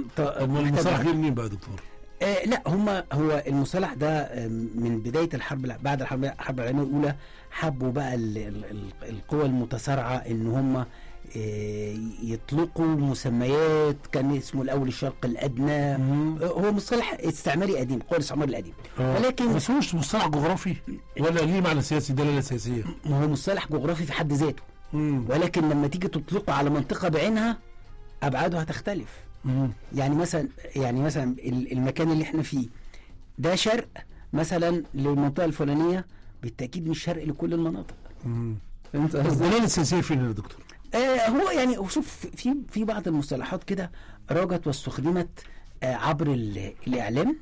ط- طب ما محتاج المصالح وقت. غير مين بقى يا دكتور؟ آه لا هم هو المصطلح ده آه، من بدايه الحرب الع- بعد الحرب الحرب العالميه الاولى حبوا بقى ال- ال- ال- القوى المتسارعه ان هم آه، يطلقوا مسميات كان اسمه الاول الشرق الادنى مم. آه، هو مصطلح استعماري قديم قوى الاستعمار القديم آه. ولكن بس هو مش مصطلح جغرافي ولا ليه معنى سياسي دلاله سياسيه؟ ما هو مصطلح جغرافي في حد ذاته مم. ولكن لما تيجي تطلقه على منطقه بعينها ابعاده هتختلف مم. يعني مثلا يعني مثلا ال- المكان اللي احنا فيه ده شرق مثلا للمنطقه الفلانيه بالتاكيد مش شرق لكل المناطق مم. فهمت بس قصدي؟ الدلاله السياسيه فين يا دكتور؟ آه هو يعني هو شوف في في بعض المصطلحات كده راجت واستخدمت آه عبر ال- الاعلام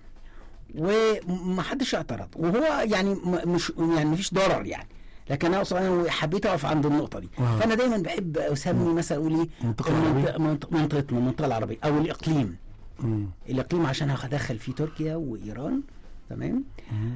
ومحدش اعترض وهو يعني م- مش يعني مفيش ضرر يعني لكن انا اقصد انا حبيت اقف عند النقطه دي آه. فانا دايما بحب اسمي مثلا اقول ايه المنطقة المنطقة- منطقة- منطقتنا المنطقه العربيه او الاقليم مم. الاقليم عشان هدخل فيه تركيا وايران تمام مم.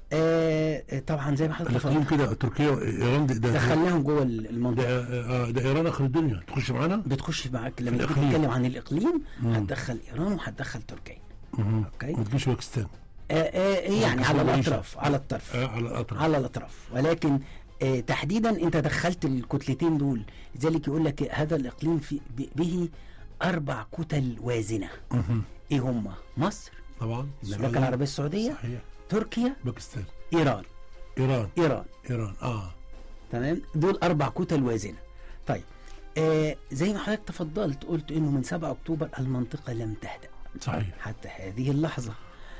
آه آه، طبعا زي ما حضرتك الاقليم تفضلت، كده تركيا وايران ده ده, دخلناهم جوه ده, المنطقه آه، ده ايران اخر الدنيا تخش معانا؟ بتخش معاك لما تيجي الإقليم. تتكلم عن الاقليم مم. هتدخل ايران وهتدخل تركيا مم. أوكي. ما تجيش باكستان آه آه يعني على باكستان الاطراف على الطرف آه على الاطراف على الاطراف ولكن آه تحديدا انت دخلت الكتلتين دول لذلك يقول لك هذا الاقليم في ب- به اربع كتل وازنه مهم. ايه هم مصر طبعا المملكه السعودية. العربيه السعوديه صحيح تركيا باكستان ايران ايران ايران ايران اه تمام دول اربع كتل وازنه طيب آه زي ما حضرتك تفضلت قلت انه من 7 اكتوبر المنطقه لم تهدأ صحيح حتى هذه اللحظه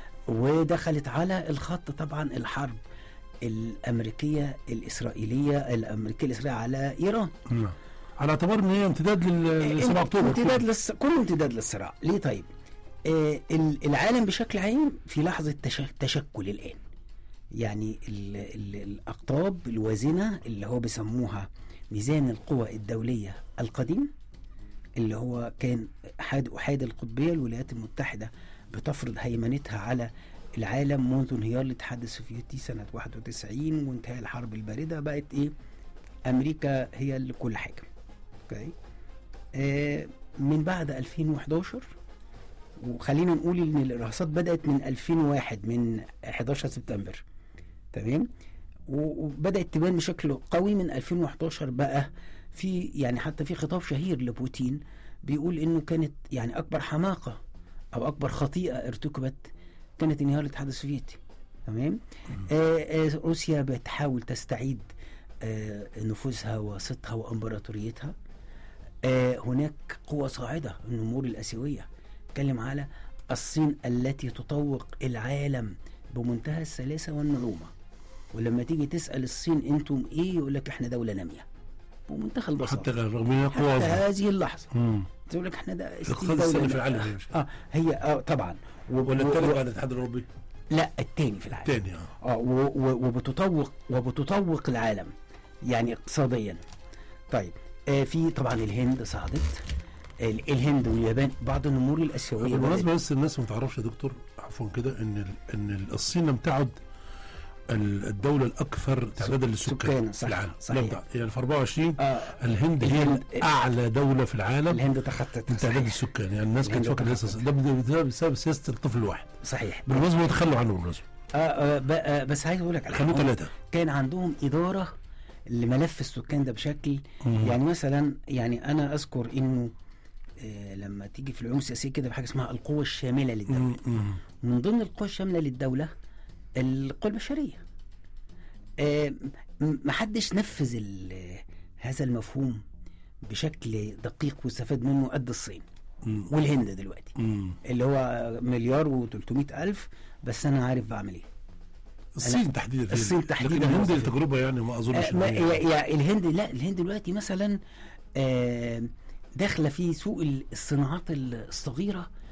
ودخلت على الخط طبعا الحرب الامريكيه الاسرائيليه الامريكيه الاسرائيليه على ايران نعم على اعتبار ان هي امتداد لل 7 اكتوبر امتداد للص... كله امتداد للصراع ليه طيب آه ال- العالم بشكل عام في لحظه تش... تشكل الان يعني ال... ال... الاقطاب الوازنه اللي هو بيسموها ميزان القوى الدوليه القديم اللي هو كان احاد احاد القطبيه الولايات المتحده بتفرض هيمنتها على العالم منذ انهيار الاتحاد السوفيتي سنه 91 وانتهاء الحرب البارده بقت ايه امريكا هي اللي كل حاجه اوكي آه من بعد 2011 وخلينا نقول ان الارهاصات بدات من 2001 من 11 سبتمبر تمام و- وبدات تبان بشكل قوي من 2011 بقى في يعني حتى في خطاب شهير لبوتين بيقول انه كانت يعني اكبر حماقه او اكبر خطيئه ارتكبت كانت انهيار الاتحاد السوفيتي تمام آه آه روسيا بتحاول تستعيد آه نفوذها وصيتها وامبراطوريتها آه هناك قوة صاعدة النمور الآسيوية اتكلم على الصين التي تطوق العالم بمنتهى السلاسة والنعومة ولما تيجي تسأل الصين انتم ايه يقول لك احنا دولة نامية بمنتهى البساطة حتى رغم ان هي حتى قوة عظمى. هذه اللحظة مم. تقول لك احنا ده الاقتصاد دولة الثاني في نامية. العالم يا باشا. اه هي اه طبعا و- ولا و- الثالث و- بعد الاتحاد الاوروبي لا التاني في العالم الثاني اه اه و- و- وبتطوق وبتطوق العالم يعني اقتصاديا طيب آه في طبعا الهند صعدت ال- الهند واليابان بعض النمور الاسيويه بالمناسبه بدأت- بس الناس ما تعرفش يا دكتور عفوا كده ان ال- ان الصين لم تعد ال- الدولة الأكثر تعدادا للسكان سكانا، في صح، العالم صحيح. لم تعد يعني في 24 آه الهند هي الهند- أعلى دولة في العالم الهند تخطت من تعداد صحيح, السكان يعني الناس كانت الهند فاكرة لسه ده بسبب- بسبب سياسة الطفل الواحد صحيح. بالمناسبة يتخلوا عنه بالمناسبة آه آه ب- آه بس عايز اقول لك على خلوه حاجة. ثلاثة كان عندهم اداره لملف السكان ده بشكل مم. يعني مثلا يعني انا اذكر انه آه لما تيجي في العلوم السياسيه كده بحاجه اسمها القوه الشامله للدوله مم. مم. من ضمن القوى الشاملة للدولة القوى البشرية آه، م- محدش نفذ ال- هذا المفهوم بشكل دقيق واستفاد منه قد الصين مم. والهند دلوقتي مم. اللي هو مليار و ألف بس أنا عارف بعمل إيه الصين تحديدا فين؟ الصين تحديداً لكن الهند وظيفة. التجربة يعني ما أظنش آه، إن ما هي- يا يا الهند لا الهند دلوقتي مثلا آه، داخله في سوق ال- الصناعات الصغيره